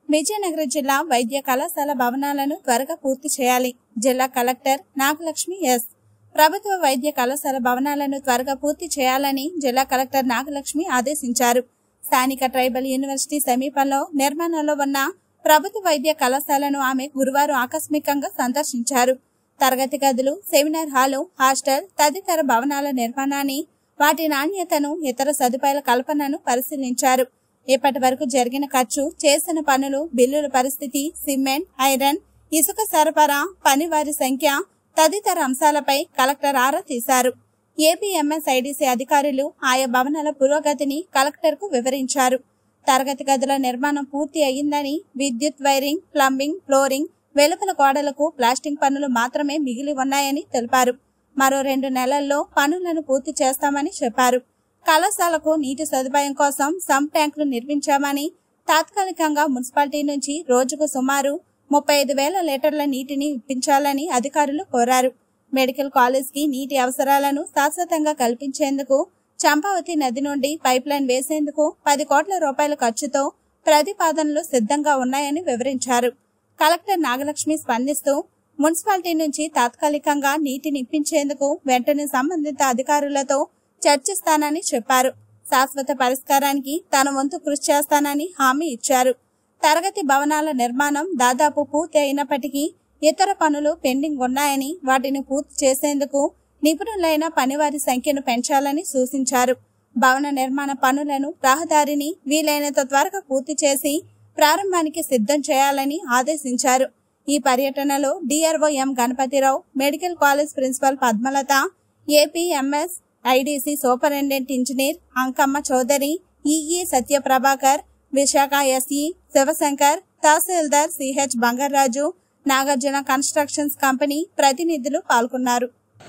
విజయనగరం జిల్లా వైద్య కళాశాల భవనాలను త్వరగా పూర్తి చేయాలి జిల్లా కలెక్టర్ నాగలక్ష్మి ఎస్ ప్రభుత్వ వైద్య కళాశాల భవనాలను త్వరగా పూర్తి చేయాలని జిల్లా కలెక్టర్ నాగలక్ష్మి ఆదేశించారు స్థానిక ట్రైబల్ యూనివర్సిటీ సమీపంలో నిర్మాణంలో ఉన్న ప్రభుత్వ వైద్య కళాశాలను ఆమె గురువారం ఆకస్మికంగా సందర్శించారు తరగతి గదులు సెమినార్ హాలు హాస్టల్ తదితర భవనాల నిర్మాణాన్ని వాటి నాణ్యతను ఇతర సదుపాయాల కల్పనను పరిశీలించారు ఇప్పటి వరకు జరిగిన ఖర్చు చేసిన పనులు బిల్లుల పరిస్థితి సిమెంట్ ఐరన్ ఇసుక సరఫరా పనివారి సంఖ్య తదితర అంశాలపై కలెక్టర్ ఆరా తీశారు ఏపీఎంఎస్ఐడిసి అధికారులు ఆయా భవనాల పురోగతిని కలెక్టర్ కు వివరించారు తరగతి గదుల నిర్మాణం పూర్తి అయ్యిందని విద్యుత్ వైరింగ్ ప్లంబింగ్ ఫ్లోరింగ్ వెలుపల గోడలకు ప్లాస్టింగ్ పనులు మాత్రమే మిగిలి ఉన్నాయని తెలిపారు మరో రెండు నెలల్లో పనులను పూర్తి చేస్తామని చెప్పారు కళాశాలకు నీటి సదుపాయం కోసం సంప్ ట్యాంకులు నిర్మించామని తాత్కాలికంగా మున్సిపాలిటీ నుంచి రోజుకు సుమారు ముప్పై ఐదు వేల లీటర్ల నీటిని ఇప్పించాలని అధికారులు కోరారు మెడికల్ కాలేజ్ కి నీటి అవసరాలను శాశ్వతంగా కల్పించేందుకు చంపావతి నది నుండి పైప్ లైన్ వేసేందుకు పది కోట్ల రూపాయల ఖర్చుతో ప్రతిపాదనలు సిద్ధంగా ఉన్నాయని వివరించారు కలెక్టర్ నాగలక్ష్మి స్పందిస్తూ మున్సిపాలిటీ నుంచి తాత్కాలికంగా నీటిని ఇప్పించేందుకు వెంటనే సంబంధిత అధికారులతో చర్చిస్తానని చెప్పారు శాశ్వత పరిష్కారానికి తన వంతు కృషి చేస్తానని హామీ ఇచ్చారు తరగతి భవనాల నిర్మాణం దాదాపు పూర్తి అయినప్పటికీ ఇతర పనులు పెండింగ్ ఉన్నాయని వాటిని పూర్తి చేసేందుకు నిపుణులైన పనివారి సంఖ్యను పెంచాలని సూచించారు భవన నిర్మాణ పనులను రహదారిని వీలైనంత త్వరగా పూర్తి చేసి ప్రారంభానికి సిద్ధం చేయాలని ఆదేశించారు ఈ పర్యటనలో DRO M Ganapathirao medical college principal Padmalatha APMS IDC superintendent engineer Ankamma Chowdary EE Satyaprabhakar Visakha SE Sivasankar తహసీల్దార్ CH Bangaraju Nagarjuna constructions company ప్రతినిధులు పాల్గొన్నారు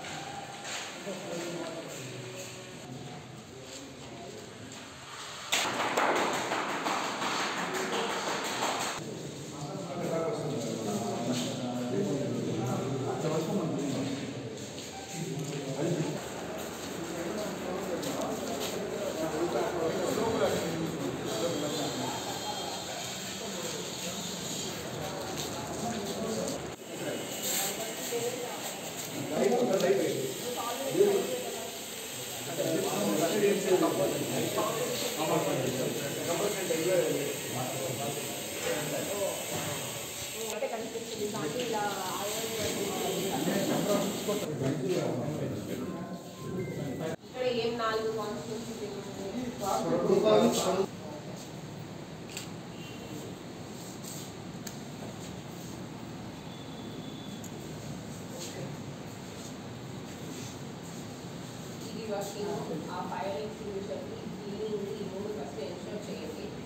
ఇక్కడ ఏం నాలుగు కాన్స్టిట్యూన్సీ ఇది వర్కింగ్ ఆ ఫైర్ ఎక్స్టింగ్విషర్కి క్లీనింగ్ ఈ మూడు ఫస్ట్ ఎన్షూర్ చేయండి